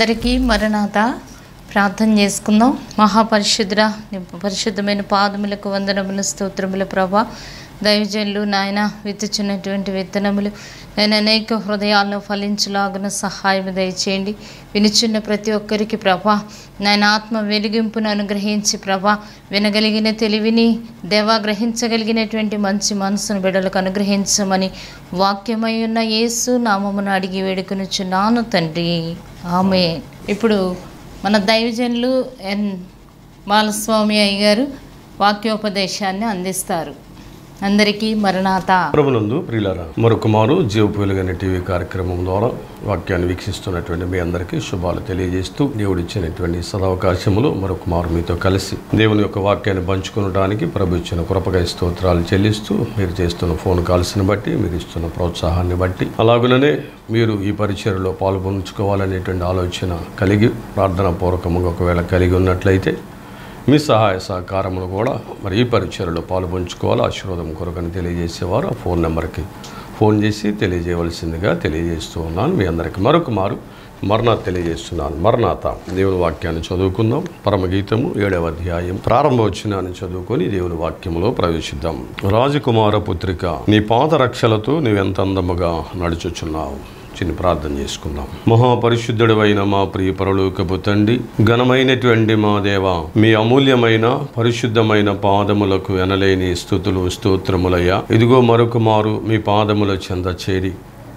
అందరికీ మరణాత ప్రార్థన చేసుకుందాం మహాపరిశుద్ర నీ పరిశుద్ధమైన పాదములకు వందనములు స్తోత్రములు ప్రభా దైవజనులు నాయన విత్తుచున్నటువంటి విత్తనములు నేను అనేక హృదయాలను ఫలించులాగున సహాయం దయచేయండి వినుచున్న ప్రతి ఒక్కరికి ప్రభా నాయన ఆత్మ వెలిగింపును అనుగ్రహించి ప్రభా వినగలిగిన తెలివిని దేవా గ్రహించగలిగినటువంటి మంచి మనసును బిడలకు అనుగ్రహించమని వాక్యమై ఉన్న యేసు నామమును అడిగి వేడుకొనుచున్నాను తండ్రి ఆమె ఇప్పుడు మన దైవజనులు ఎన్ బాలస్వామి అయ్య గారు వాక్యోపదేశాన్ని అందిస్తారు అందరికీ మరణాత ప్రభునందు ప్రియులారా మరొక మారు జీవ వెలుగనే టీవీ కార్యక్రమం ద్వారా వాక్యాన్ని వీక్షిస్తున్నటువంటి మీ అందరికీ శుభాలు తెలియజేస్తూ దేవుడు ఇచ్చినటువంటి సదవకాశములు మరొక మారు మీతో కలిసి దేవుని యొక్క వాక్యాన్ని పంచుకునడానికి ప్రభు ఇచ్చిన కృపగా స్తోత్రాలు చెల్లిస్తూ మీరు చేస్తున్న ఫోన్ కాల్స్ని బట్టి మీరు ఇస్తున్న ప్రోత్సాహాన్ని బట్టి అలాగుననే మీరు ఈ పరిచయలో పాల్పంచుకోవాలనేటువంటి ఆలోచన కలిగి ప్రార్థనా పూర్వకముగా ఒకవేళ కలిగి ఉన్నట్లయితే మీ సహాయ సహకారములు కూడా మరి ఈ పరిచయలో పాల్పంచుకోవాలి ఆశీర్వాదం కొరకని తెలియజేసేవారు ఆ ఫోన్ నెంబర్కి ఫోన్ చేసి తెలియజేయవలసిందిగా తెలియజేస్తూ ఉన్నాను మీ అందరికీ మరొక మారు మరణాత తెలియజేస్తున్నాను మరణాత దేవుని వాక్యాన్ని చదువుకుందాం పరమగీతము ఏడవ అధ్యాయం ప్రారంభవచనాన్ని చదువుకొని దేవుని వాక్యములో ప్రవేశిద్దాం రాజకుమార పుత్రిక నీ పాద రక్షలతో నీవెంత అందముగా నడుచుచున్నావు చిన్న ప్రార్థన చేసుకుందాం మహాపరిశుద్ధుడైన మా ప్రియ పరలోకపు తండ్రి ఘనమైనటువంటి మా దేవ మీ అమూల్యమైన పరిశుద్ధమైన పాదములకు ఎనలేని స్థుతులు స్తోత్రములయ్యా ఇదిగో మరొక మారు మీ పాదముల చెంద చేరి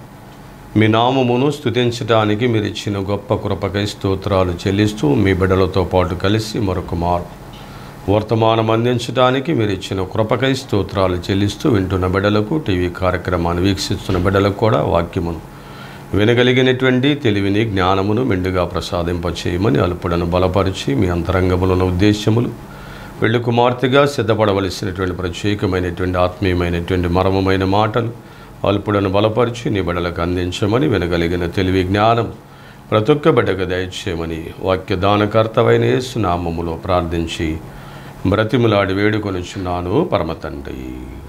మీ నామమును స్తుతించడానికి మీరు ఇచ్చిన గొప్ప కృపకై స్తోత్రాలు చెల్లిస్తూ మీ బిడ్డలతో పాటు కలిసి మరొక మారు వర్తమానం అందించడానికి మీరు ఇచ్చిన కృపకై స్తోత్రాలు చెల్లిస్తూ వింటున్న బిడ్డలకు టీవీ కార్యక్రమాన్ని వీక్షిస్తున్న బిడ్డలకు కూడా వాక్యమును వినగలిగినటువంటి తెలివిని జ్ఞానమును మెండుగా ప్రసాదింపచేయమని అల్పుడను బలపరిచి మీ అంతరంగములను ఉద్దేశములు పెళ్లి కుమార్తెగా సిద్ధపడవలసినటువంటి ప్రత్యేకమైనటువంటి ఆత్మీయమైనటువంటి మర్మమైన మాటలు అల్పుడను బలపరిచి నీ బిడ్డలకు అందించమని వినగలిగిన తెలివి జ్ఞానం ప్రతి ఒక్క బిడ్డకు దయచేయమని వాక్య దానకర్తవైన యేసు నామములో ప్రార్థించి బ్రతిములాడి వేడుకొనుచున్నాను పరమ తండ్రి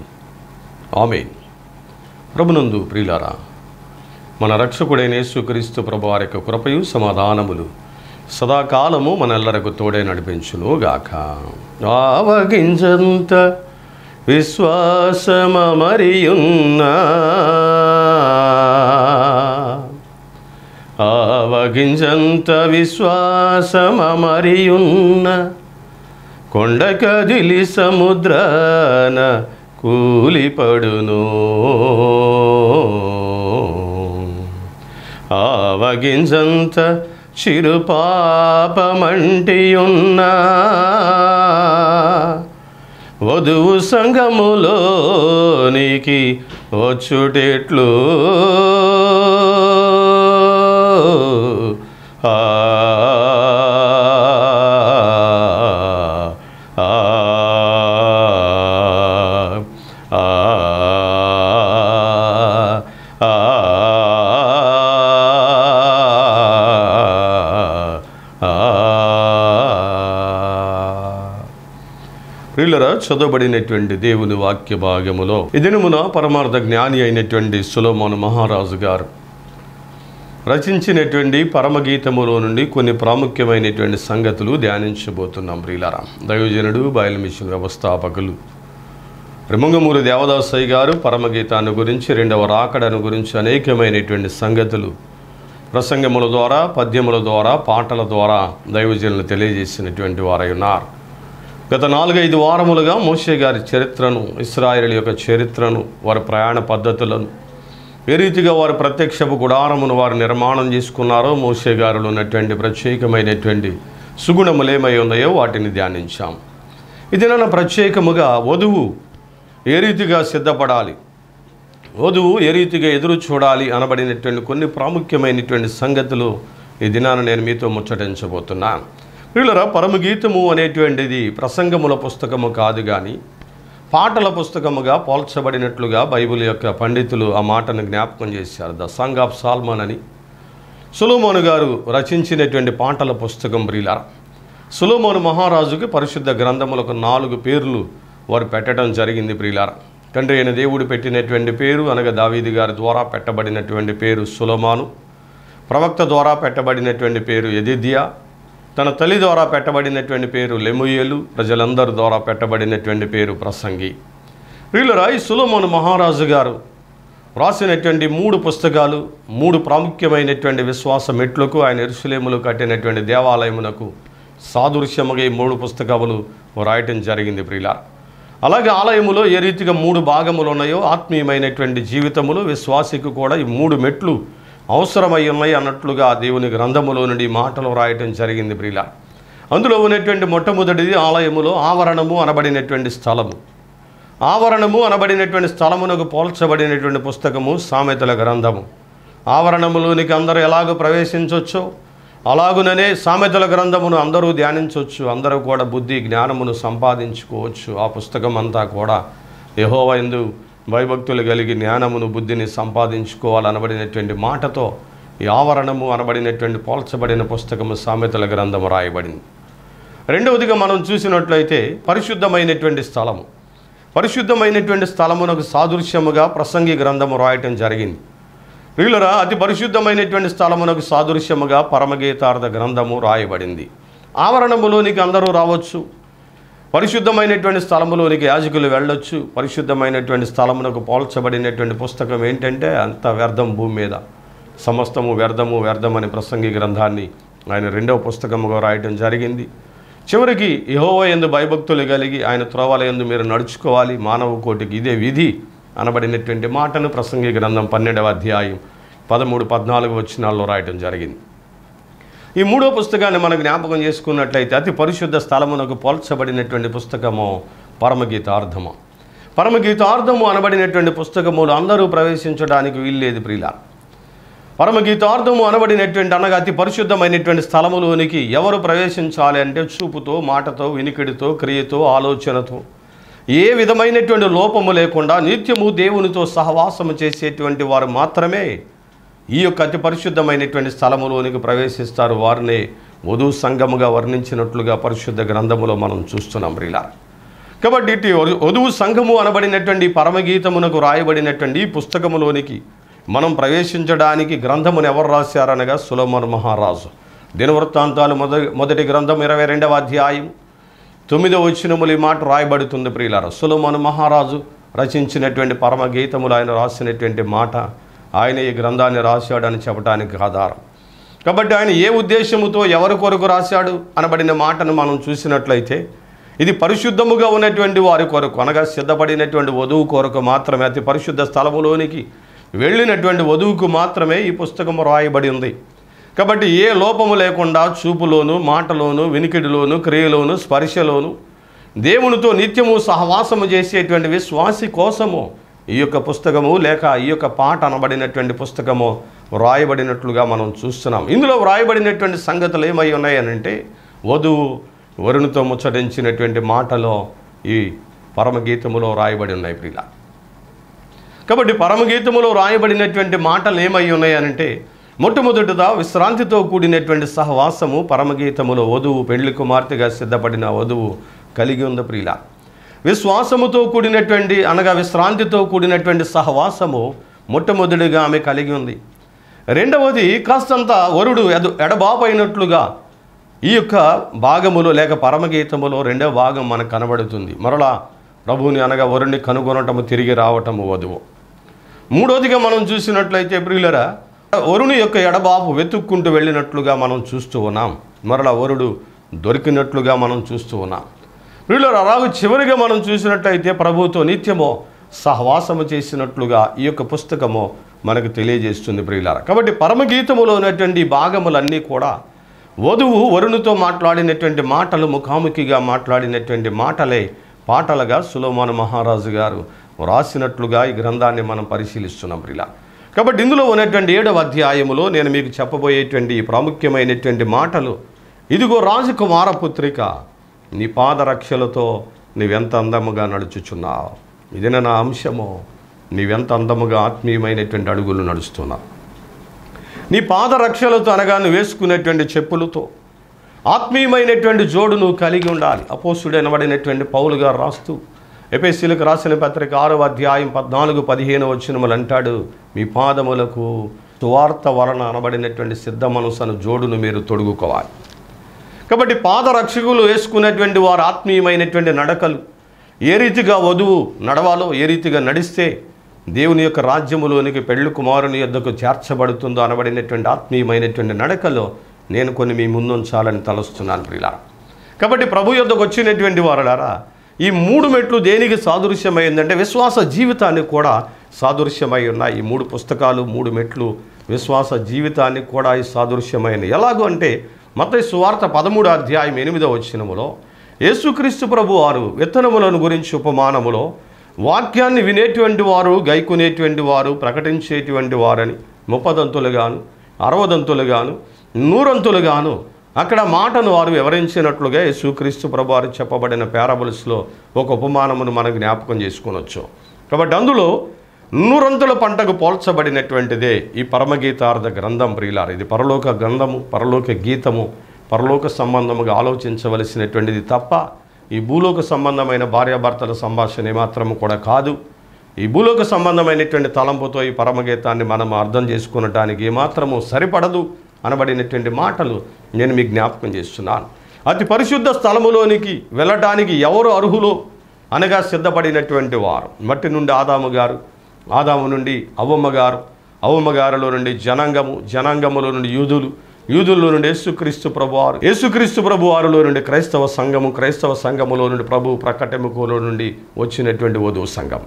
ఆమెన్ ప్రభునందు ప్రియులారా మన రక్షకుడైన యేసుక్రీస్తు ప్రభు వారి యొక్క కృపయు సమాధానములు సదాకాలము మనెల్లరకు తోడే నడిపించును గాక ఆవగించంత విశ్వాసమరియున్నా ఆవగించంత విశ్వాసమరియున్న కొండ కదిలి సముద్రాన కూలిపడును ఆవగించంత చిరుపాపమంటియున్నా వధువు సంఘములోనికి వచ్చుటెట్లు ఆ ఆ ఆ ఆ ప్రియులరా చదవబడినటువంటి దేవుని వాక్య భాగములో ఈ దినమున పరమార్థ జ్ఞాని అయినటువంటి సులోమోను మహారాజు గారు రచించినటువంటి పరమగీతములో నుండి కొన్ని ప్రాముఖ్యమైనటువంటి సంగతులు ధ్యానించబోతున్నాం ప్రియులరా దైవజనుడు బయలు మిషన్ వ్యవస్థాపకులు రిమంగమూరి దేవదాసయ్య గారు పరమగీతాన్ని గురించి రెండవ రాకడను గురించి అనేకమైనటువంటి సంగతులు ప్రసంగముల ద్వారా పద్యముల ద్వారా పాటల ద్వారా దైవజనులు తెలియజేసినటువంటి వారై ఉన్నారు గత నాలుగైదు వారములుగా మోషే గారి చరిత్రను ఇస్రాయేల్ యొక్క చరిత్రను వారి ప్రయాణ పద్ధతులను ఏ రీతిగా వారి ప్రత్యక్షపు గుడారమును వారు నిర్మాణం చేసుకున్నారో మోషే గారులో ఉన్నటువంటి ప్రత్యేకమైనటువంటి సుగుణములు ఏమై ఉన్నాయో వాటిని ధ్యానించాం ఇది నన్ను ప్రత్యేకముగా వధువు ఏ రీతిగా సిద్ధపడాలి వధువు ఏ రీతిగా ఎదురు చూడాలి అనబడినటువంటి కొన్ని ప్రాముఖ్యమైనటువంటి సంగతులు ఈ దినాన నేను మీతో ముచ్చటించబోతున్నాను వీళ్ళరా పరమగీతము అనేటువంటిది ప్రసంగముల పుస్తకము కాదు కానీ పాటల పుస్తకముగా పోల్చబడినట్లుగా బైబిల్ యొక్క పండితులు ఆ మాటను జ్ఞాపకం చేశారు ద సాంగ్ ఆఫ్ సాల్మన్ అని సులోమోను గారు రచించినటువంటి పాటల పుస్తకం ప్రియుల సులోమోను మహారాజుకి పరిశుద్ధ గ్రంథములకు నాలుగు పేర్లు వారు పెట్టడం జరిగింది ప్రియులార తండ్రి అయిన దేవుడు పెట్టినటువంటి పేరు అనగా దావీది గారి ద్వారా పెట్టబడినటువంటి పేరు సులమాను ప్రవక్త ద్వారా పెట్టబడినటువంటి పేరు ఎదిద్యా తన తల్లి ద్వారా పెట్టబడినటువంటి పేరు లెముయేలు ప్రజలందరి ద్వారా పెట్టబడినటువంటి పేరు ప్రసంగి వీళ్ళరా ఈ సులోమోను మహారాజు గారు రాసినటువంటి మూడు పుస్తకాలు మూడు ప్రాముఖ్యమైనటువంటి విశ్వాస మెట్లకు ఆయన ఎరుసలేములు కట్టినటువంటి దేవాలయమునకు సాదృశ్యముగా ఈ మూడు పుస్తకములు రాయటం జరిగింది ప్రియుల అలాగే ఆలయములో ఏ రీతిగా మూడు భాగములు ఉన్నాయో ఆత్మీయమైనటువంటి జీవితములు విశ్వాసికి కూడా ఈ మూడు మెట్లు అవసరమై ఉన్నాయి అన్నట్లుగా దేవుని గ్రంథములో నుండి ఈ మాటలు రాయటం జరిగింది ప్రియుల అందులో ఉన్నటువంటి మొట్టమొదటిది ఆలయములో ఆవరణము అనబడినటువంటి స్థలము ఆవరణము అనబడినటువంటి స్థలమునకు పోల్చబడినటువంటి పుస్తకము సామెతల గ్రంథము ఆవరణములోనికి అందరూ ఎలాగో ప్రవేశించవచ్చో అలాగుననే సామెతల గ్రంథమును అందరూ ధ్యానించవచ్చు అందరూ కూడా బుద్ధి జ్ఞానమును సంపాదించుకోవచ్చు ఆ పుస్తకం అంతా కూడా యహోవ ఎందు భయభక్తులు కలిగి జ్ఞానమును బుద్ధిని సంపాదించుకోవాలనబడినటువంటి మాటతో ఈ ఆవరణము అనబడినటువంటి పోల్చబడిన పుస్తకము సామెతల గ్రంథము రాయబడింది రెండవదిగా మనం చూసినట్లయితే పరిశుద్ధమైనటువంటి స్థలము పరిశుద్ధమైనటువంటి స్థలమునకు సాదృశ్యముగా ప్రసంగి గ్రంథము రాయటం జరిగింది వీళ్ళరా అతి పరిశుద్ధమైనటువంటి స్థలమునకు సాదృశ్యముగా పరమగీతార్థ గ్రంథము రాయబడింది ఆవరణములోనికి అందరూ రావచ్చు పరిశుద్ధమైనటువంటి స్థలములోనికి యాజకులు వెళ్ళొచ్చు పరిశుద్ధమైనటువంటి స్థలమునకు పోల్చబడినటువంటి పుస్తకం ఏంటంటే అంత వ్యర్థం భూమి మీద సమస్తము వ్యర్థము వ్యర్థమని ప్రసంగి గ్రంథాన్ని ఆయన రెండవ పుస్తకముగా రాయటం జరిగింది చివరికి యహోవ ఎందు భయభక్తులు కలిగి ఆయన త్రోవల ఎందు మీరు నడుచుకోవాలి మానవ కోటికి ఇదే విధి అనబడినటువంటి మాటను ప్రసంగి గ్రంథం పన్నెండవ అధ్యాయం పదమూడు పద్నాలుగు వచనాల్లో రాయటం జరిగింది ఈ మూడో పుస్తకాన్ని మనం జ్ఞాపకం చేసుకున్నట్లయితే అతి పరిశుద్ధ స్థలమునకు పోల్చబడినటువంటి పుస్తకము పరమగీతార్థము పరమగీతార్థము అనబడినటువంటి పుస్తకములు అందరూ ప్రవేశించడానికి వీల్లేదు ప్రియుల పరమగీతార్థము అనబడినటువంటి అనగా అతి పరిశుద్ధమైనటువంటి స్థలములోనికి ఎవరు ప్రవేశించాలి అంటే చూపుతో మాటతో వినికిడితో క్రియతో ఆలోచనతో ఏ విధమైనటువంటి లోపము లేకుండా నిత్యము దేవునితో సహవాసము చేసేటువంటి వారు మాత్రమే ఈ యొక్క అతి పరిశుద్ధమైనటువంటి స్థలములోనికి ప్రవేశిస్తారు వారిని వధువు సంఘముగా వర్ణించినట్లుగా పరిశుద్ధ గ్రంథములో మనం చూస్తున్నాం ప్రిలా కాబట్టి ఇటు వధు- వధువు సంఘము అనబడినటువంటి పరమగీతమునకు రాయబడినటువంటి ఈ పుస్తకములోనికి మనం ప్రవేశించడానికి గ్రంథమును ఎవరు రాశారనగా సులమన్ మహారాజు దినవృత్తాంతాలు మొదటి మొదటి గ్రంథం ఇరవై రెండవ అధ్యాయం తొమ్మిదవ వచ్చినములు ఈ మాట రాయబడుతుంది ప్రియులారా సులమను మహారాజు రచించినటువంటి పరమగీతములు ఆయన రాసినటువంటి మాట ఆయన ఈ గ్రంథాన్ని రాశాడని చెప్పడానికి ఆధారం కాబట్టి ఆయన ఏ ఉద్దేశముతో ఎవరి కొరకు రాశాడు అనబడిన మాటను మనం చూసినట్లయితే ఇది పరిశుద్ధముగా ఉన్నటువంటి వారి కొరకు అనగా సిద్ధపడినటువంటి వధువు కొరకు మాత్రమే అతి పరిశుద్ధ స్థలములోనికి వెళ్ళినటువంటి వధువుకు మాత్రమే ఈ పుస్తకము రాయబడి ఉంది కాబట్టి ఏ లోపము లేకుండా చూపులోను మాటలోను వినికిడిలోను క్రియలోను స్పర్శలోను దేవునితో నిత్యము సహవాసము చేసేటువంటి విశ్వాసి కోసము ఈ యొక్క పుస్తకము లేక ఈ యొక్క పాట అనబడినటువంటి పుస్తకము వ్రాయబడినట్లుగా మనం చూస్తున్నాం ఇందులో వ్రాయబడినటువంటి సంగతులు ఏమై ఉన్నాయనంటే వధువు వరుణుతో ముచ్చటించినటువంటి మాటలో ఈ పరమగీతములో రాయబడి ఉన్నాయి ప్రియుల కాబట్టి పరమగీతములో రాయబడినటువంటి మాటలు ఏమై ఉన్నాయనంటే మొట్టమొదటిగా విశ్రాంతితో కూడినటువంటి సహవాసము పరమగీతములో వధువు పెళ్లి కుమార్తెగా సిద్ధపడిన వధువు కలిగి ఉంది ప్రియుల విశ్వాసముతో కూడినటువంటి అనగా విశ్రాంతితో కూడినటువంటి సహవాసము మొట్టమొదటిగా ఆమె కలిగి ఉంది రెండవది కాస్తంత వరుడు ఎదు ఎడబాపైనట్లుగా ఈ యొక్క భాగములో లేక పరమగీతములో రెండవ భాగం మనకు కనబడుతుంది మరలా ప్రభువుని అనగా వరుణ్ణి కనుగొనటము తిరిగి రావటము వధువు మూడోదిగా మనం చూసినట్లయితే ప్రియులరా వరుని యొక్క ఎడబాపు వెతుక్కుంటూ వెళ్ళినట్లుగా మనం చూస్తూ ఉన్నాం మరలా వరుడు దొరికినట్లుగా మనం చూస్తూ ఉన్నాం ప్రియులరా అలాగే చివరిగా మనం చూసినట్లయితే ప్రభుతో నిత్యము సహవాసము చేసినట్లుగా ఈ యొక్క పుస్తకము మనకు తెలియజేస్తుంది ప్రియులారా కాబట్టి పరమగీతములో ఉన్నటువంటి ఈ భాగములన్నీ కూడా వధువు వరుణుతో మాట్లాడినటువంటి మాటలు ముఖాముఖిగా మాట్లాడినటువంటి మాటలే పాటలుగా సులోమాన మహారాజు గారు వ్రాసినట్లుగా ఈ గ్రంథాన్ని మనం పరిశీలిస్తున్నాం ప్రిలా కాబట్టి ఇందులో ఉన్నటువంటి ఏడవ అధ్యాయములో నేను మీకు చెప్పబోయేటువంటి ఈ ప్రాముఖ్యమైనటువంటి మాటలు ఇదిగో రాజకుమార పుత్రిక నీ పాదరక్షలతో నీవెంత అందముగా నడుచుచున్నావు ఇది నా అంశము నీవెంత అందముగా ఆత్మీయమైనటువంటి అడుగులు నడుస్తున్నావు నీ పాదరక్షలతో అనగా నువ్వు వేసుకునేటువంటి చెప్పులతో ఆత్మీయమైనటువంటి జోడు నువ్వు కలిగి ఉండాలి అపోసుడనబడినటువంటి పౌలు గారు రాస్తూ ఎపిఎస్సీలకు రాసిన పత్రిక ఆరవ అధ్యాయం పద్నాలుగు పదిహేను వచ్చినములు అంటాడు మీ పాదములకు సువార్త వలన అనబడినటువంటి సిద్ధ మనసును జోడును మీరు తొడుగుకోవాలి కాబట్టి పాదరక్షకులు వేసుకున్నటువంటి వారు ఆత్మీయమైనటువంటి నడకలు ఏ రీతిగా వధువు నడవాలో ఏ రీతిగా నడిస్తే దేవుని యొక్క రాజ్యములోనికి పెళ్లి కుమారుని యొద్దకు చేర్చబడుతుందో అనబడినటువంటి ఆత్మీయమైనటువంటి నడకలో నేను కొన్ని మీ ముందుంచాలని తలస్తున్నాను ప్రియుల కాబట్టి ప్రభు యొద్దకు వచ్చినటువంటి వారులారా ఈ మూడు మెట్లు దేనికి సాదృశ్యమైందంటే విశ్వాస జీవితానికి కూడా సాదృశ్యమై ఉన్నాయి ఈ మూడు పుస్తకాలు మూడు మెట్లు విశ్వాస జీవితానికి కూడా ఈ సాదృశ్యమైనవి ఎలాగో అంటే మత సువార్త పదమూడు అధ్యాయం ఎనిమిదవ వచ్చినములో యేసుక్రీస్తు ప్రభు వారు విత్తనములను గురించి ఉపమానములో వాక్యాన్ని వినేటువంటి వారు గైకునేటువంటి వారు ప్రకటించేటువంటి వారని ముప్పదంతులుగాను అరవదంతులుగాను నూరంతులుగాను అక్కడ మాటను వారు వివరించినట్లుగా యేసుక్రీస్తు ప్రభు వారు చెప్పబడిన పారబుల్స్లో ఒక ఉపమానమును మనం జ్ఞాపకం చేసుకొనొచ్చు కాబట్టి అందులో నూరంతుల పంటకు పోల్చబడినటువంటిదే ఈ పరమగీతార్థ గ్రంథం ప్రియులారు ఇది పరలోక గ్రంథము పరలోక గీతము పరలోక సంబంధముగా ఆలోచించవలసినటువంటిది తప్ప ఈ భూలోక సంబంధమైన భార్యాభర్తల సంభాషణ ఏమాత్రము కూడా కాదు ఈ భూలోక సంబంధమైనటువంటి తలంపుతో ఈ పరమగీతాన్ని మనం అర్థం చేసుకునటానికి ఏమాత్రము సరిపడదు అనబడినటువంటి మాటలు నేను మీకు జ్ఞాపకం చేస్తున్నాను అతి పరిశుద్ధ స్థలములోనికి వెళ్ళటానికి ఎవరు అర్హులో అనగా సిద్ధపడినటువంటి వారు మట్టి నుండి ఆదాము గారు ఆదాము నుండి అవ్వమ్మ గారు అవ్వమ్మ గారిలో నుండి జనాంగము జనాంగములో నుండి యూదులు యూదుల్లో నుండి యేసుక్రీస్తు ప్రభువారు యేసుక్రీస్తు ప్రభువారులో నుండి క్రైస్తవ సంఘము క్రైస్తవ సంఘములో నుండి ప్రభు ప్రకటెముకలో నుండి వచ్చినటువంటి వధువు సంఘం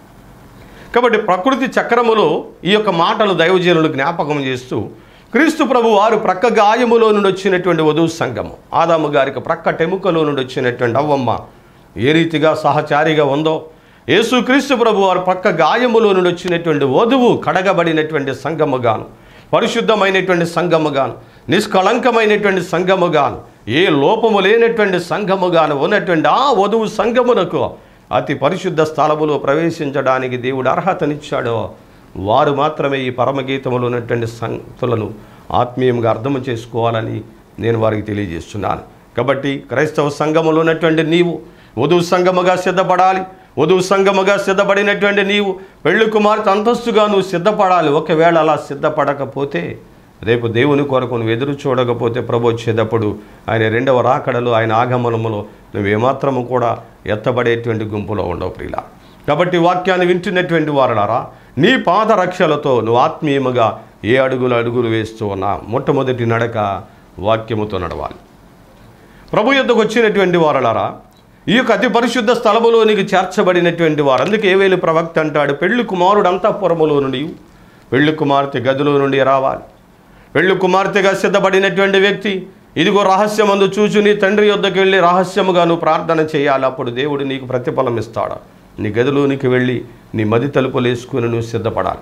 కాబట్టి ప్రకృతి చక్రములో ఈ యొక్క మాటలు దైవజనులు జ్ఞాపకం చేస్తూ క్రీస్తు ప్రభు వారు ప్రక్క గాయములో నుండి వచ్చినటువంటి వధువు సంఘము ఆదాము గారికి ప్రక్క టెముకలో నుండి వచ్చినటువంటి అవ్వమ్మ ఏ రీతిగా సహచారిగా ఉందో యేసు క్రీస్తు ప్రభు వారు ప్రక్క గాయములో నుండి వచ్చినటువంటి వధువు కడగబడినటువంటి సంఘముగాను పరిశుద్ధమైనటువంటి సంఘముగాను నిష్కళంకమైనటువంటి సంఘముగాను ఏ లోపము లేనటువంటి సంఘముగాను ఉన్నటువంటి ఆ వధువు సంఘమునకు అతి పరిశుద్ధ స్థలములో ప్రవేశించడానికి దేవుడు అర్హతనిచ్చాడో వారు మాత్రమే ఈ పరమగీతములో ఉన్నటువంటి సంగతులను ఆత్మీయంగా అర్థం చేసుకోవాలని నేను వారికి తెలియజేస్తున్నాను కాబట్టి క్రైస్తవ సంఘములో ఉన్నటువంటి నీవు వధువు సంఘముగా సిద్ధపడాలి వధువు సంఘముగా సిద్ధపడినటువంటి నీవు పెళ్లి కుమార్తె అంతస్తుగా నువ్వు సిద్ధపడాలి ఒకవేళ అలా సిద్ధపడకపోతే రేపు దేవుని కొరకు నువ్వు ఎదురు చూడకపోతే ప్రభు వచ్చేటప్పుడు ఆయన రెండవ రాకడలు ఆయన ఆగమనములో నువ్వు ఏమాత్రము కూడా ఎత్తబడేటువంటి గుంపులో ఉండవు ప్రియుల కాబట్టి వాక్యాన్ని వింటున్నటువంటి వారలారా నీ పాద రక్షలతో నువ్వు ఆత్మీయముగా ఏ అడుగులు అడుగులు వేస్తూ ఉన్నా మొట్టమొదటి నడక వాక్యముతో నడవాలి ప్రభు యొద్దకు వచ్చినటువంటి వారలారా ఈ యొక్క అతి పరిశుద్ధ స్థలములోనికి చేర్చబడినటువంటి వారు అందుకే ఏవేలు ప్రవక్త అంటాడు పెళ్లి కుమారుడు అంతఃపురములో నుండి పెళ్లి కుమార్తె గదిలో నుండి రావాలి పెళ్లి కుమార్తెగా సిద్ధపడినటువంటి వ్యక్తి ఇదిగో రహస్యమందు చూచు నీ తండ్రి యొద్దకు వెళ్ళి రహస్యముగా నువ్వు ప్రార్థన చేయాలి అప్పుడు దేవుడు నీకు ప్రతిఫలం ఇస్తాడు నీ గదిలోనికి వెళ్ళి నీ మది తలుపులు వేసుకుని నువ్వు సిద్ధపడాలి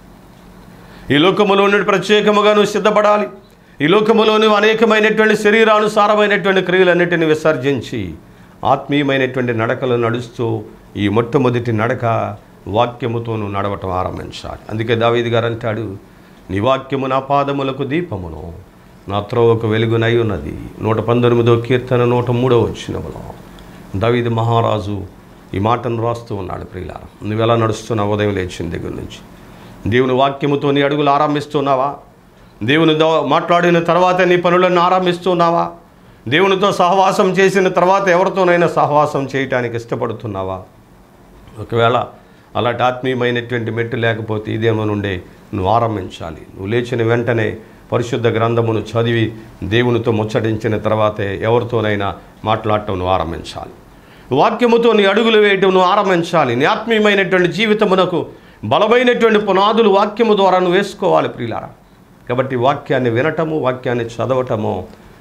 ఈ లోకములో నుండి ప్రత్యేకముగా నువ్వు సిద్ధపడాలి ఈ లోకములో నువ్వు అనేకమైనటువంటి శరీరానుసారమైనటువంటి క్రియలన్నిటిని విసర్జించి ఆత్మీయమైనటువంటి నడకలు నడుస్తూ ఈ మొట్టమొదటి నడక వాక్యముతో నువ్వు నడవటం ఆరంభించాలి అందుకే దావీది గారు అంటాడు నీ వాక్యము నా పాదములకు దీపమును నా త్రోవకు వెలుగునై ఉన్నది నూట పంతొమ్మిదో కీర్తన నూట మూడో వచ్చినములో దావీది మహారాజు ఈ మాటను రాస్తూ ఉన్నాడు ప్రియుల నువ్వు ఎలా నడుస్తున్నావు ఉదయం లేచిన దగ్గర నుంచి దేవుని వాక్యముతో నీ అడుగులు ఆరంభిస్తున్నావా దేవుని దో మాట్లాడిన తర్వాత నీ పనులను ఆరంభిస్తున్నావా దేవునితో సహవాసం చేసిన తర్వాత ఎవరితోనైనా సహవాసం చేయటానికి ఇష్టపడుతున్నావా ఒకవేళ అలాంటి ఆత్మీయమైనటువంటి మెట్టు లేకపోతే ఇదేమో నుండే నువ్వు ఆరంభించాలి నువ్వు లేచిన వెంటనే పరిశుద్ధ గ్రంథమును చదివి దేవునితో ముచ్చటించిన తర్వాతే ఎవరితోనైనా మాట్లాడటం నువ్వు ఆరంభించాలి వాక్యముతో నీ అడుగులు వేయటం నువ్వు ఆరంభించాలి నీ ఆత్మీయమైనటువంటి జీవితమునకు బలమైనటువంటి పునాదులు వాక్యము ద్వారా నువ్వు వేసుకోవాలి ప్రియులారా కాబట్టి వాక్యాన్ని వినటము వాక్యాన్ని చదవటము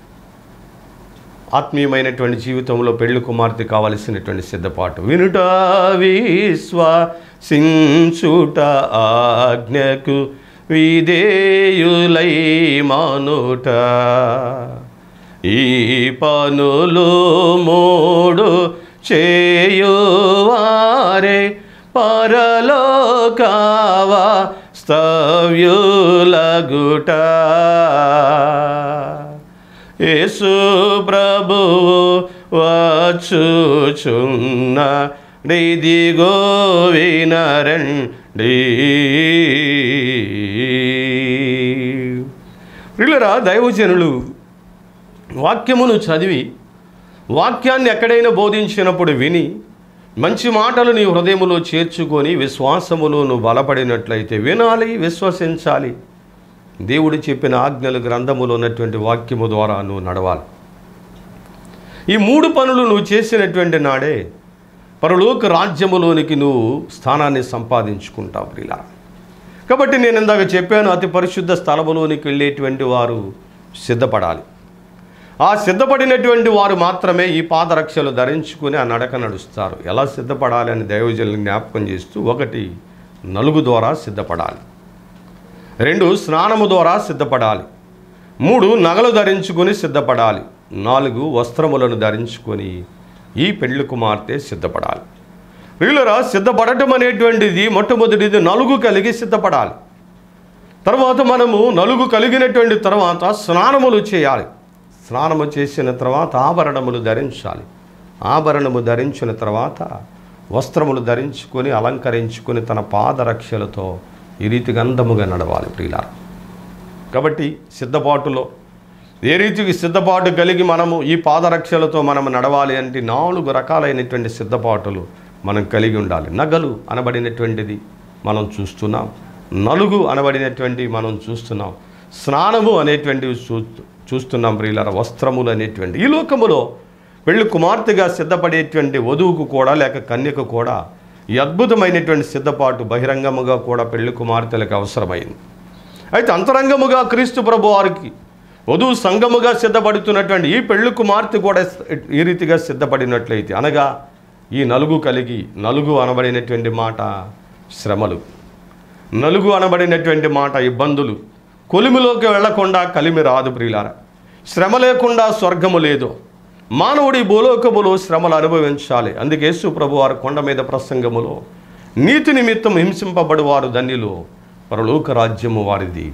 ఆత్మీయమైనటువంటి జీవితంలో పెళ్లి కుమార్తె కావలసినటువంటి సిద్ధపాటు వినుట విశ్వాసించుట ఆజ్ఞకు విధేయులై మానుట ఈ పనులు మూడు చేయువారే పరలోకావా స్తవ్యులగుట యేసు ప్రభువు వచ్చుచున్న ఇదిగో వినరండి ప్రియులరా దైవజనులు వాక్యమును చదివి వాక్యాన్ని ఎక్కడైనా బోధించినప్పుడు విని మంచి మాటలు నీ హృదయములో చేర్చుకొని విశ్వాసములో నువ్వు బలపడినట్లయితే వినాలి విశ్వసించాలి దేవుడు చెప్పిన ఆజ్ఞలు గ్రంథములో ఉన్నటువంటి వాక్యము ద్వారా నువ్వు నడవాలి ఈ మూడు పనులు నువ్వు చేసినటువంటి నాడే పరలోక రాజ్యములోనికి నువ్వు స్థానాన్ని సంపాదించుకుంటావు ప్రిలా కాబట్టి నేను ఇందాక చెప్పాను అతి పరిశుద్ధ స్థలములోనికి వెళ్ళేటువంటి వారు సిద్ధపడాలి ఆ సిద్ధపడినటువంటి వారు మాత్రమే ఈ పాదరక్షలు ధరించుకుని ఆ నడక నడుస్తారు ఎలా సిద్ధపడాలి అని దైవజనులు జ్ఞాపకం చేస్తూ ఒకటి నలుగు ద్వారా సిద్ధపడాలి రెండు స్నానము ద్వారా సిద్ధపడాలి మూడు నగలు ధరించుకొని సిద్ధపడాలి నాలుగు వస్త్రములను ధరించుకొని ఈ పెళ్లి కుమార్తె సిద్ధపడాలి వీళ్ళరా సిద్ధపడటం అనేటువంటిది మొట్టమొదటిది నలుగు కలిగి సిద్ధపడాలి తర్వాత మనము నలుగు కలిగినటువంటి తర్వాత స్నానములు చేయాలి స్నానము చేసిన తర్వాత ఆభరణములు ధరించాలి ఆభరణము ధరించిన తర్వాత వస్త్రములు ధరించుకొని అలంకరించుకొని తన పాదరక్షలతో ఈ రీతిగా అందముగా నడవాలి ప్రియులారా కాబట్టి సిద్ధపాటులో ఏ రీతికి సిద్ధపాటు కలిగి మనము ఈ పాదరక్షలతో మనం నడవాలి అంటే నాలుగు రకాలైనటువంటి సిద్ధపాటులు మనం కలిగి ఉండాలి నగలు అనబడినటువంటిది మనం చూస్తున్నాం నలుగు అనబడినటువంటి మనం చూస్తున్నాం స్నానము అనేటువంటివి చూ చూస్తున్నాం ప్రియులార వస్త్రములు అనేటువంటి ఈ లోకములో పెళ్లి కుమార్తెగా సిద్ధపడేటువంటి వధువుకు కూడా లేక కన్యకు కూడా ఈ అద్భుతమైనటువంటి సిద్ధపాటు బహిరంగముగా కూడా పెళ్లి కుమార్తెలకు అవసరమైంది అయితే అంతరంగముగా క్రీస్తు ప్రభు వారికి వధువు సంఘముగా సిద్ధపడుతున్నటువంటి ఈ పెళ్లి కుమార్తె కూడా ఈ రీతిగా సిద్ధపడినట్లయితే అనగా ఈ నలుగు కలిగి నలుగు అనబడినటువంటి మాట శ్రమలు నలుగు అనబడినటువంటి మాట ఇబ్బందులు కొలిమిలోకి వెళ్లకుండా కలిమి రాదు ప్రియులార శ్రమ లేకుండా స్వర్గము లేదు మానవుడి భూలోకములో శ్రమలు అనుభవించాలి అందుకే యేసు ప్రభు వారు కొండ మీద ప్రసంగములో నీతి నిమిత్తం హింసింపబడు వారు ధన్యులు పరలోక రాజ్యము వారిది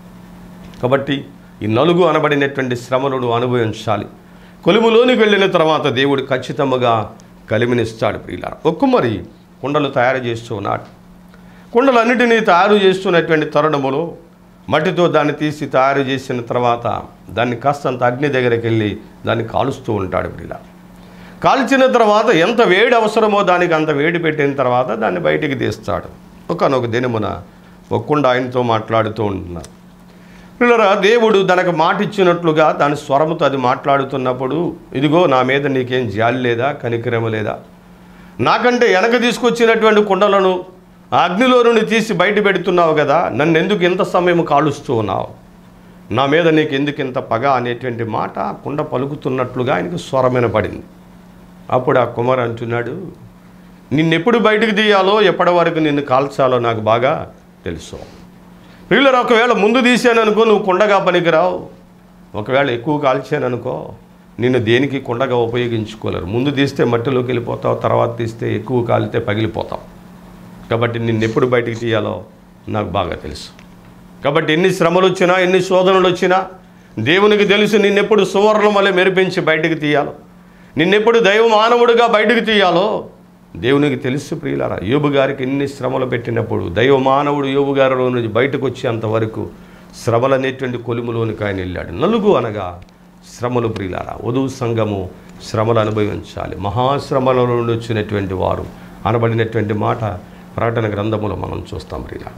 కాబట్టి ఈ నలుగు అనబడినటువంటి శ్రమలను అనుభవించాలి కొలుములోనికి వెళ్ళిన తర్వాత దేవుడు ఖచ్చితంగా కలిమినిస్తాడు ప్రియులార ఒక్కుమరి కుండలు తయారు చేస్తూ ఉన్నాడు కుండలన్నిటినీ తయారు చేస్తున్నటువంటి తరుణములో మట్టితో దాన్ని తీసి తయారు చేసిన తర్వాత దాన్ని కాస్తంత అగ్ని దగ్గరికి వెళ్ళి దాన్ని కాలుస్తూ ఉంటాడు ప్రియుల కాల్చిన తర్వాత ఎంత వేడి అవసరమో దానికి అంత వేడి పెట్టిన తర్వాత దాన్ని బయటికి తీస్తాడు ఒకనొక దినమున ఒక్కుండా ఆయనతో మాట్లాడుతూ ఉంటున్నారు పిల్లరా దేవుడు తనకు మాట ఇచ్చినట్లుగా దాని స్వరముతో అది మాట్లాడుతున్నప్పుడు ఇదిగో నా మీద నీకేం జాలి లేదా కనికరమ లేదా నాకంటే వెనక తీసుకొచ్చినటువంటి కుండలను ఆ అగ్నిలో నుండి తీసి బయట పెడుతున్నావు కదా నన్ను ఎందుకు ఇంత సమయం కాలుస్తూ ఉన్నావు నా మీద నీకు ఎందుకు ఇంత పగ అనేటువంటి మాట ఆ కుండ పలుకుతున్నట్లుగా ఆయనకు స్వరమైన పడింది అప్పుడు ఆ కుమార్ అంటున్నాడు నిన్నెప్పుడు బయటకు తీయాలో ఎప్పటి వరకు నిన్ను కాల్చాలో నాకు బాగా తెలుసు వీళ్ళరు ఒకవేళ ముందు తీసాననుకో నువ్వు కుండగా పనికిరావు ఒకవేళ ఎక్కువ కాల్చాననుకో నిన్ను దేనికి కుండగా ఉపయోగించుకోలేరు ముందు తీస్తే మట్టిలోకి వెళ్ళిపోతావు తర్వాత తీస్తే ఎక్కువ కాలితే పగిలిపోతావు కాబట్టి నిన్ను ఎప్పుడు బయటికి తీయాలో నాకు బాగా తెలుసు కాబట్టి ఎన్ని శ్రమలు వచ్చినా ఎన్ని శోధనలు వచ్చినా దేవునికి తెలుసు నిన్నెప్పుడు సువర్ణం వల్ల మెరిపించి బయటికి తీయాలో నిన్నెప్పుడు దైవ మానవుడిగా బయటికి తీయాలో దేవునికి తెలుసు ప్రియులారా యోబు గారికి ఎన్ని శ్రమలు పెట్టినప్పుడు దైవ మానవుడు యోబు గారిలో నుంచి బయటకు వచ్చేంత వరకు శ్రమలు అనేటువంటి కొలుములోనికి ఆయన వెళ్ళాడు నలుగు అనగా శ్రమలు ప్రియులారా వధువు సంఘము శ్రమలు అనుభవించాలి మహాశ్రమల నుండి వచ్చినటువంటి వారు అనబడినటువంటి మాట ప్రకటన గ్రంథములో మనం చూస్తాం ప్రియులారా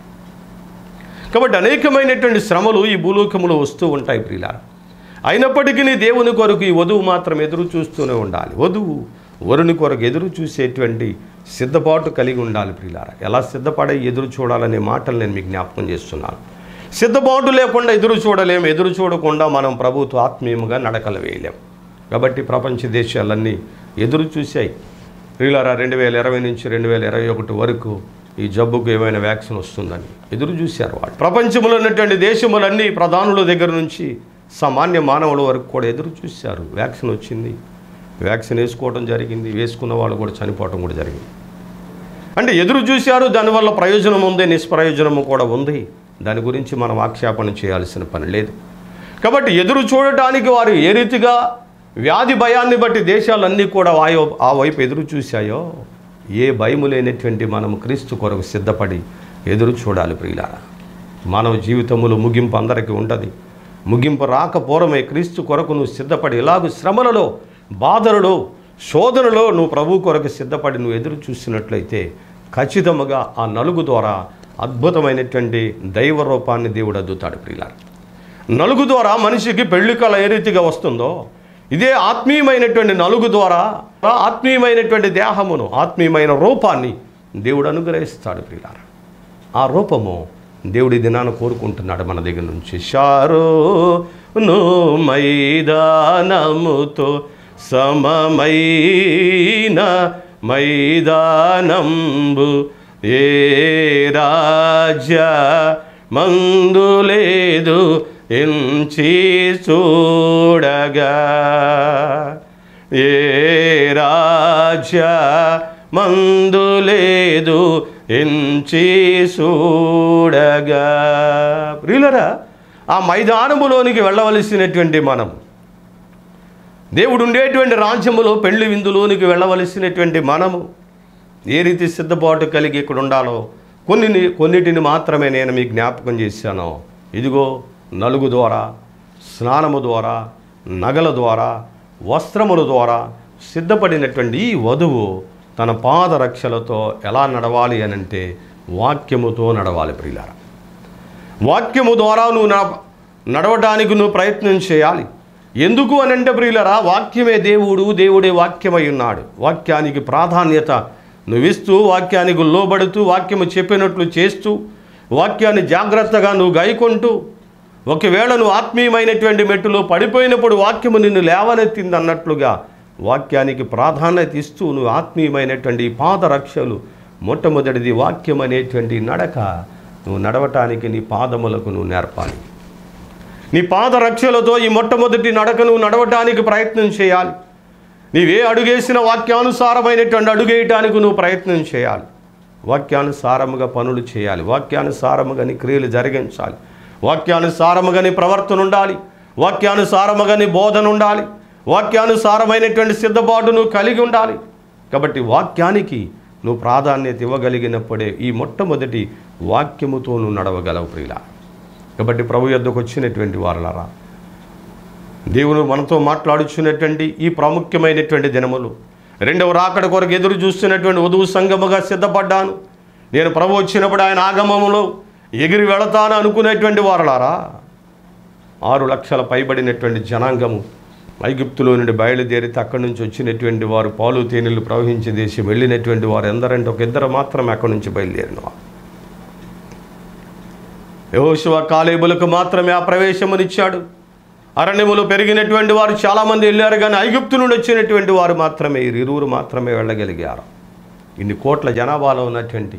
కాబట్టి అనేకమైనటువంటి శ్రమలు ఈ భూలోకములో వస్తూ ఉంటాయి ప్రియుల అయినప్పటికీ దేవుని కొరకు ఈ వధువు మాత్రం ఎదురు చూస్తూనే ఉండాలి వధువు వరుని కొరకు ఎదురు చూసేటువంటి సిద్ధపాటు కలిగి ఉండాలి ప్రియులార ఎలా సిద్ధపడే ఎదురు చూడాలనే మాటలు నేను మీకు జ్ఞాపకం చేస్తున్నాను సిద్ధపాటు లేకుండా ఎదురు చూడలేం ఎదురు చూడకుండా మనం ప్రభుత్వ ఆత్మీయముగా నడకలు వేయలేం కాబట్టి ప్రపంచ దేశాలన్నీ ఎదురు చూశాయి ప్రియులారా రెండు వేల ఇరవై నుంచి రెండు వేల ఇరవై ఒకటి వరకు ఈ జబ్బుకు ఏమైనా వ్యాక్సిన్ వస్తుందని ఎదురు చూశారు వాళ్ళు ప్రపంచంలో ఉన్నటువంటి దేశములన్నీ ప్రధానుల దగ్గర నుంచి సామాన్య మానవుల వరకు కూడా ఎదురు చూశారు వ్యాక్సిన్ వచ్చింది వ్యాక్సిన్ వేసుకోవడం జరిగింది వేసుకున్న వాళ్ళు కూడా చనిపోవడం కూడా జరిగింది అంటే ఎదురు చూశారు దానివల్ల ప్రయోజనం ఉంది నిష్ప్రయోజనము కూడా ఉంది దాని గురించి మనం ఆక్షేపణ చేయాల్సిన పని లేదు కాబట్టి ఎదురు చూడటానికి వారు ఏ రీతిగా వ్యాధి భయాన్ని బట్టి దేశాలన్నీ కూడా వాయో ఆ వైపు ఎదురు చూశాయో ఏ భయము లేనటువంటి మనము క్రీస్తు కొరకు సిద్ధపడి ఎదురు చూడాలి ప్రియులారా మానవ జీవితములో ముగింపు అందరికీ ఉంటుంది ముగింపు రాక పూర్వమే క్రీస్తు కొరకు నువ్వు సిద్ధపడి ఇలాగ శ్రమలలో బాధలలో శోధనలో నువ్వు ప్రభు కొరకు సిద్ధపడి నువ్వు ఎదురు చూసినట్లయితే ఖచ్చితంగా ఆ నలుగు ద్వారా అద్భుతమైనటువంటి దైవ రూపాన్ని దేవుడు అద్దుతాడు ప్రియులారు నలుగు ద్వారా మనిషికి పెళ్లి కళ ఏ రీతిగా వస్తుందో ఇదే ఆత్మీయమైనటువంటి నలుగు ద్వారా ఆత్మీయమైనటువంటి దేహమును ఆత్మీయమైన రూపాన్ని దేవుడు అనుగ్రహిస్తాడు ప్రియులారా ఆ రూపము దేవుడి దినాన కోరుకుంటున్నాడు మన దగ్గర నుంచి షారో ను మైదానముతో సమమైన మైదానంబు ఏ రాజ్య మందు లేదు ఎంచి చూడగా ఏ రాజ్య మందు లేదు ఎంచి చూడగా ప్రియులరా ఆ మైదానములోనికి వెళ్ళవలసినటువంటి మనం దేవుడు ఉండేటువంటి రాజ్యములో పెళ్లి విందులోనికి వెళ్ళవలసినటువంటి మనము ఏ రీతి సిద్ధపాటు కలిగి ఇక్కడ ఉండాలో కొన్ని కొన్నిటిని మాత్రమే నేను మీకు జ్ఞాపకం చేశాను ఇదిగో నలుగు ద్వారా స్నానము ద్వారా నగల ద్వారా వస్త్రముల ద్వారా సిద్ధపడినటువంటి ఈ వధువు తన పాదరక్షలతో ఎలా నడవాలి అనంటే వాక్యముతో నడవాలి ప్రియులారా వాక్యము ద్వారా నువ్వు నడ- నడవడానికి నువ్వు ప్రయత్నం చేయాలి ఎందుకు అని అంటే ప్రియులరా వాక్యమే దేవుడు దేవుడే వాక్యమై ఉన్నాడు వాక్యానికి ప్రాధాన్యత నువ్వు ఇస్తూ వాక్యానికి లోబడుతూ వాక్యము చెప్పినట్లు చేస్తూ వాక్యాన్ని జాగ్రత్తగా నువ్వు గైకొంటూ ఒకవేళ నువ్వు ఆత్మీయమైనటువంటి మెట్టులో పడిపోయినప్పుడు వాక్యము నిన్ను లేవనెత్తింది అన్నట్లుగా వాక్యానికి ప్రాధాన్యత ఇస్తూ నువ్వు ఆత్మీయమైనటువంటి ఈ పాదరక్షలు మొట్టమొదటిది వాక్యం అనేటువంటి నడక నువ్వు నడవటానికి నీ పాదములకు నువ్వు నేర్పాలి నీ పాదరక్షలతో ఈ మొట్టమొదటి నడక నువ్వు నడవటానికి ప్రయత్నం చేయాలి నీవే అడుగేసిన వాక్యానుసారమైనటువంటి అడుగేయటానికి నువ్వు ప్రయత్నం చేయాలి వాక్యానుసారముగా పనులు చేయాలి వాక్యానుసారముగా నీ క్రియలు జరిగించాలి వాక్యానుసారముగా నీ ప్రవర్తన ఉండాలి వాక్యానుసారముగా నీ బోధన ఉండాలి వాక్యానుసారమైనటువంటి సిద్ధపాటు నువ్వు కలిగి ఉండాలి కాబట్టి వాక్యానికి నువ్వు ప్రాధాన్యత ఇవ్వగలిగినప్పుడే ఈ మొట్టమొదటి వాక్యముతో నువ్వు నడవగలవు ప్రియులా కాబట్టి ప్రభు యొద్దకు వచ్చినటువంటి వారలారా దేవుడు మనతో మాట్లాడుచున్నటువంటి ఈ ప్రాముఖ్యమైనటువంటి దినములు రెండవ రాకడ కొరకు ఎదురు చూస్తున్నటువంటి వధువు సంగముగా సిద్ధపడ్డాను నేను ప్రభు వచ్చినప్పుడు ఆయన ఆగమములో ఎగిరి వెళతాను అనుకునేటువంటి వారలారా ఆరు లక్షల పైబడినటువంటి జనాంగము ఐగుప్తులో నుండి బయలుదేరితే అక్కడి నుంచి వచ్చినటువంటి వారు పాలు తేనెలు ప్రవహించే దేశం వెళ్ళినటువంటి వారు ఎందరంటే ఒక ఇద్దరు మాత్రమే అక్కడి నుంచి బయలుదేరిన వారు యెహోషువ కాలేబులకు మాత్రమే ఆ ప్రవేశమునిచ్చాడు అరణ్యములు పెరిగినటువంటి వారు చాలామంది వెళ్ళారు కానీ ఐగుప్తు నుండి వచ్చినటువంటి వారు మాత్రమే ఈ ఇరువురు మాత్రమే వెళ్ళగలిగారు ఇన్ని కోట్ల జనాభాలో ఉన్నటువంటి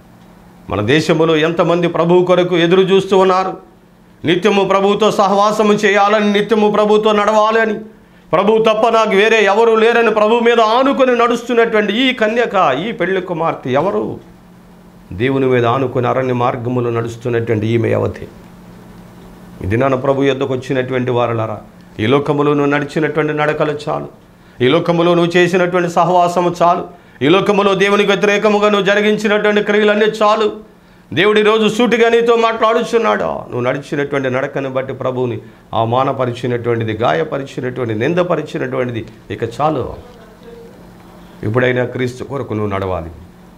మన దేశంలో ఎంతమంది ప్రభువు కొరకు ఎదురు చూస్తూ ఉన్నారు నిత్యము ప్రభువుతో సహవాసము చేయాలని నిత్యము ప్రభువుతో నడవాలని ప్రభువు తప్ప నాకు వేరే ఎవరు లేరని ప్రభు మీద ఆనుకొని నడుస్తున్నటువంటి ఈ కన్యక ఈ పెళ్లి కుమార్తె ఎవరు దేవుని మీద ఆనుకొని అరణ్య మార్గములు నడుస్తున్నటువంటి ఈమె అవధి ఇది నాన్న ప్రభు యొద్దకు వచ్చినటువంటి వారలారా ఈ లోకములో నువ్వు నడిచినటువంటి నడకలు చాలు ఈ లోకములో నువ్వు చేసినటువంటి సహవాసము చాలు ఈ లోకములో దేవునికి వ్యతిరేకముగా నువ్వు జరిగించినటువంటి క్రియలన్నీ చాలు దేవుడి రోజు సూటిగా నీతో మాట్లాడుచున్నాడు నువ్వు నడిచినటువంటి నడకను బట్టి ప్రభువుని అవమానపరిచినటువంటిది గాయపరిచినటువంటి నిందపరిచినటువంటిది ఇక చాలు ఇప్పుడైనా క్రీస్తు కొరకు నువ్వు నడవాలి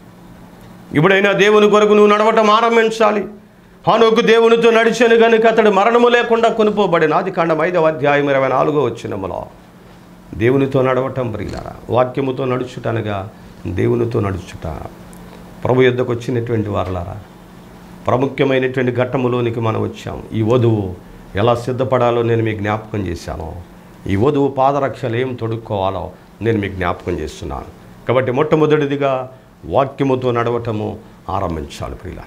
ఇప్పుడైనా దేవుని కొరకు నువ్వు నడవటం ఆరంభించాలి హానోకు దేవునితో నడిచాను కనుక అతడు మరణము లేకుండా కొనుపోబడిన ఆది కాండం ఐదవ అధ్యాయం ఇరవై నాలుగో వచ్చినములో దేవునితో నడవటం ప్రియులారా వాక్యముతో నడుచుటనగా దేవునితో నడుచుట ప్రభు యొద్దకు వచ్చినటువంటి వారలారా ప్రాముఖ్యమైనటువంటి ఘట్టములోనికి మనం వచ్చాం ఈ వధువు ఎలా సిద్ధపడాలో నేను మీకు జ్ఞాపకం చేశాను ఈ వధువు పాదరక్షలు ఏం తొడుక్కోవాలో నేను మీకు జ్ఞాపకం చేస్తున్నాను కాబట్టి మొట్టమొదటిదిగా వాక్యముతో నడవటము ఆరంభించాలి ప్రియుల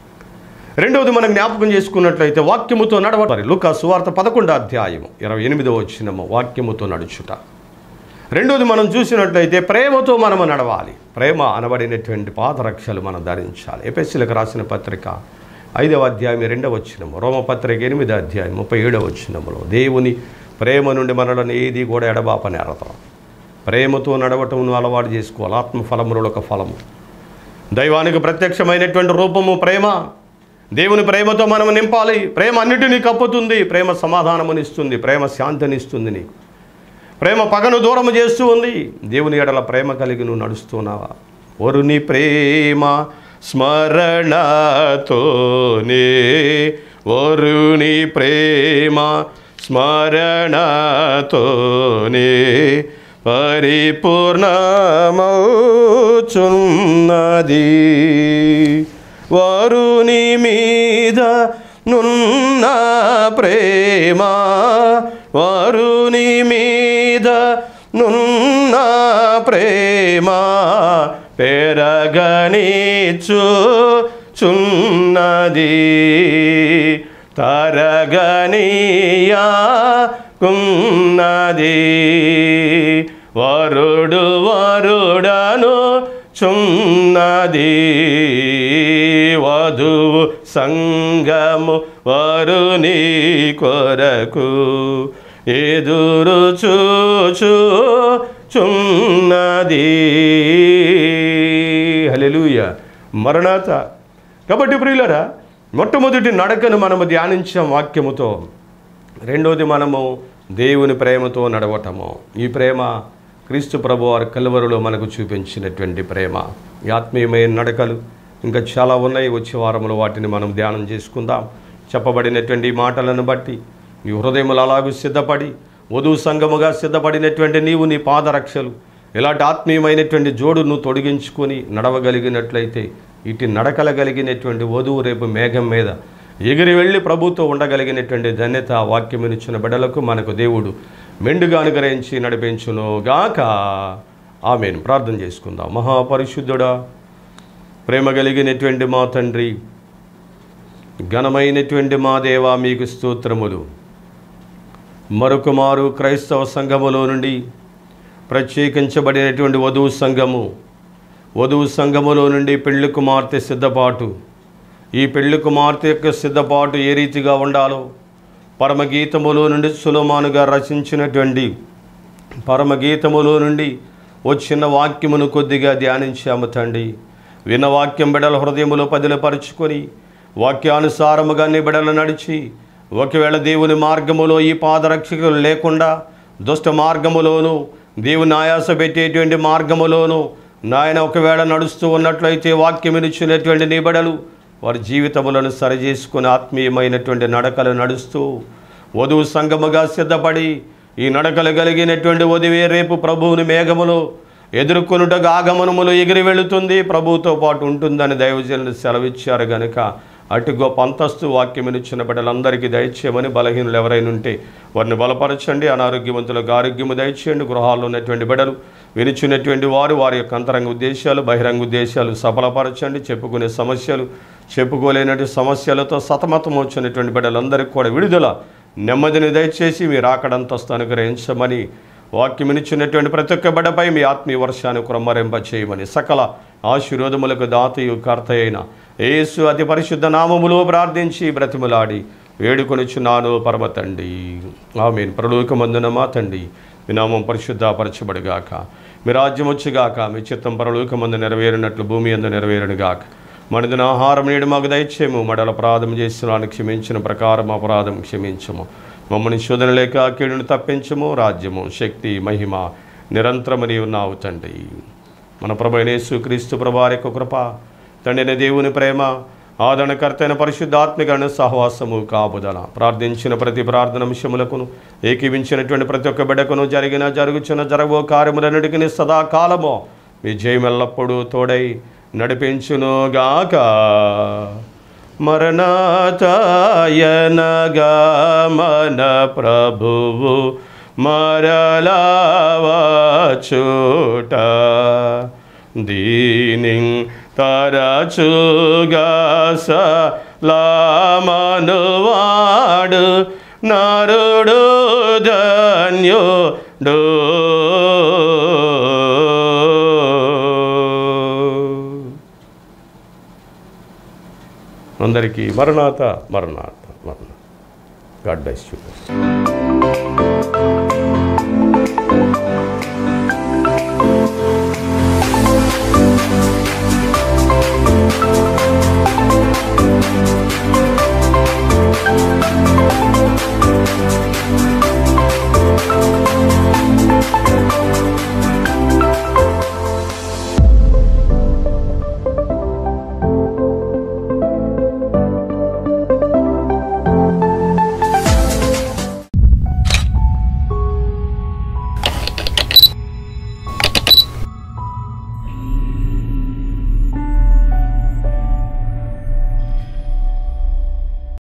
రెండవది మనం జ్ఞాపకం చేసుకున్నట్లయితే వాక్యముతో నడవాలి లుకా సువార్త పదకొండో అధ్యాయము ఇరవై ఎనిమిదవ వచ్చినము వాక్యముతో నడుచుట రెండోది మనం చూసినట్లయితే ప్రేమతో మనము నడవాలి ప్రేమ అనబడినటువంటి పాదరక్షలు మనం ధరించాలి ఎపిఎస్సీలకు రాసిన పత్రిక ఐదవ అధ్యాయం రెండవ వచ్చినము రోమపత్రిక ఎనిమిదో అధ్యాయం ముప్పై ఏడవ వచ్చినములో దేవుని ప్రేమ నుండి మనలను ఏది కూడా ఎడబాపని అర్థం ప్రేమతో నడవటమును అలవాటు చేసుకోవాలి ఆత్మ ఫలములు ఒక ఫలము దైవానికి ప్రత్యక్షమైనటువంటి రూపము ప్రేమ దేవుని ప్రేమతో మనం నింపాలి ప్రేమ అన్నిటినీ కప్పుతుంది ప్రేమ సమాధానమునిస్తుంది ప్రేమ శాంతినిస్తుంది నీకు ప్రేమ పగను దూరం చేస్తూ ఉంది దేవుని ఎడల ప్రేమ కలిగి నువ్వు నడుస్తున్నావా వరుని ప్రేమ స్మరణతోనే వరుని ప్రేమ స్మరణతోనే పరిపూర్ణమౌచున్నది వరుని మీద నున్న ప్రేమ వరుని మీద నున్న ప్రేమ పెరగనిచు చున్నది తరగనియా కున్నది వరుడు వరుడను చున్నది వధువు సంగము వరుని కొరకు ఎదురు చూచు చున్నది హల్లెలూయ మరణాత కాబట్టి ప్రియులరా మొట్టమొదటి నడకను మనము ధ్యానించాం వాక్యముతో రెండోది మనము దేవుని ప్రేమతో నడవటము ఈ ప్రేమ క్రీస్తు ప్రభు వారి కలువరులో మనకు చూపించినటువంటి ప్రేమ ఈ ఆత్మీయమైన నడకలు ఇంకా చాలా ఉన్నాయి వచ్చే వారంలో వాటిని మనం ధ్యానం చేసుకుందాం చెప్పబడినటువంటి ఈ మాటలను బట్టి నీ హృదయములు అలాగూ సిద్ధపడి వధువు సంగముగా సిద్ధపడినటువంటి నీవు నీ పాదరక్షలు ఇలాంటి ఆత్మీయమైనటువంటి జోడును తొడిగించుకొని నడవగలిగినట్లయితే ఇటు నడకలగలిగినటువంటి వధువు రేపు మేఘం మీద ఎగిరి వెళ్ళి ప్రభుతో ఉండగలిగినటువంటి ధన్యత వాక్యమునిచ్చిన బిడ్డలకు మనకు దేవుడు మెండుగా అనుగ్రహించి నడిపించును గాక ఆమెను ప్రార్థన చేసుకుందాం మహాపరిశుద్ధుడా ప్రేమ కలిగినటువంటి మా తండ్రి ఘనమైనటువంటి మా దేవా మీకు స్తోత్రములు మరొక మారు క్రైస్తవ సంఘములో నుండి ప్రత్యేకించబడినటువంటి వధువు సంఘము వధువు సంఘములో నుండి పెళ్లి కుమార్తె సిద్ధపాటు ఈ పెళ్లి కుమార్తె యొక్క సిద్ధపాటు ఏ రీతిగా ఉండాలో పరమగీతములో నుండి సులమానుగా రచించినటువంటి పరమగీతములో నుండి వచ్చిన వాక్యమును కొద్దిగా ధ్యానించాము తండ్రి విన్న వాక్యం బిడల హృదయములో పదిలపరుచుకొని వాక్యానుసారముగా నీ బిడలు నడిచి ఒకవేళ దేవుని మార్గములో ఈ పాదరక్షకులు లేకుండా దుష్ట మార్గములోను దేవుని ఆయాస పెట్టేటువంటి మార్గములోను నాయన ఒకవేళ నడుస్తూ ఉన్నట్లయితే వాక్యమినిచ్చినటువంటి నీ బిడలు వారి జీవితములను సరిచేసుకుని ఆత్మీయమైనటువంటి నడకలు నడుస్తూ వధువు సంగముగా సిద్ధపడి ఈ నడకలు కలిగినటువంటి వధువే రేపు ప్రభువుని మేఘములో ఎదుర్కొనుటకు ఆగమనములు ఎగిరి వెళుతుంది ప్రభువుతో పాటు ఉంటుందని దైవజనులు సెలవిచ్చారు గనుక అటు గొప్ప అంతస్తు వాక్యమినిచ్చిన బిడ్డలందరికీ దయచేయమని బలహీనులు ఎవరైనా ఉంటే వారిని బలపరచండి అనారోగ్యవంతులకు ఆరోగ్యము దయచేయండి గృహాల్లో ఉన్నటువంటి బిడ్డలు వినిచినటువంటి వారు వారి యొక్క అంతరంగ ఉద్దేశాలు బహిరంగ ఉద్దేశాలు సఫలపరచండి చెప్పుకునే సమస్యలు చెప్పుకోలేనటువంటి సమస్యలతో సతమతం వచ్చినటువంటి బిడ్డలందరికీ కూడా విడుదల నెమ్మదిని దయచేసి మీరు ఆకడంతస్తు అనుగ్రహించమని వాక్యమినిచ్చినటువంటి ప్రతి ఒక్క బిడ్డపై మీ ఆత్మీయ వర్షాన్ని కురమ్మరింప చేయమని సకల ఆశీర్వాదములకు దాతయు కర్త అయిన యేసు అతి పరిశుద్ధ నామములో ప్రార్థించి బ్రతిమలాడి వేడుకొనిచున్నాను పరమ తండ్రి ఆమెను పరలోకమందున మా తండ్రి మీ నామం పరిశుద్ధపరచబడుగాక మీ రాజ్యం వచ్చుగాక మీ చిత్తం పరలోకమందు నెరవేరినట్లు భూమి అందు నెరవేరునుగాక మనదిన ఆహారం నేడు మాకు దయచేము మడల అపరాధం చేసిన క్షమించిన ప్రకారం అపరాధం క్షమించము మమ్మల్ని శోధన లేక కీడును తప్పించము రాజ్యము శక్తి మహిమ నిరంతరమని ఉన్నావు తండ్రి మన ప్రభు యేసు క్రీస్తు ప్రభారి యొక్క కృప తండ్రిన దేవుని ప్రేమ ఆదరణకర్తైన పరిశుద్ధాత్మికను సహవాసము కాపుదల ప్రార్థించిన ప్రతి ప్రార్థన అంశములకును ఏకీవించినటువంటి ప్రతి ఒక్క బిడ్డకును జరిగిన జరుగుచున్న జరగబో కార్యములన్నిటికీ సదాకాలము మీ జయమెల్లప్పుడూ తోడై నడిపించునుగాక మరణాతాయనగా మన ప్రభువు మరలావచూట దీని తరచుగా సలామనువాడు నరుడు ధన్యుడు అందరికీ మరణాత మరణాత మరణ గాడ్ బ్లెస్ యూ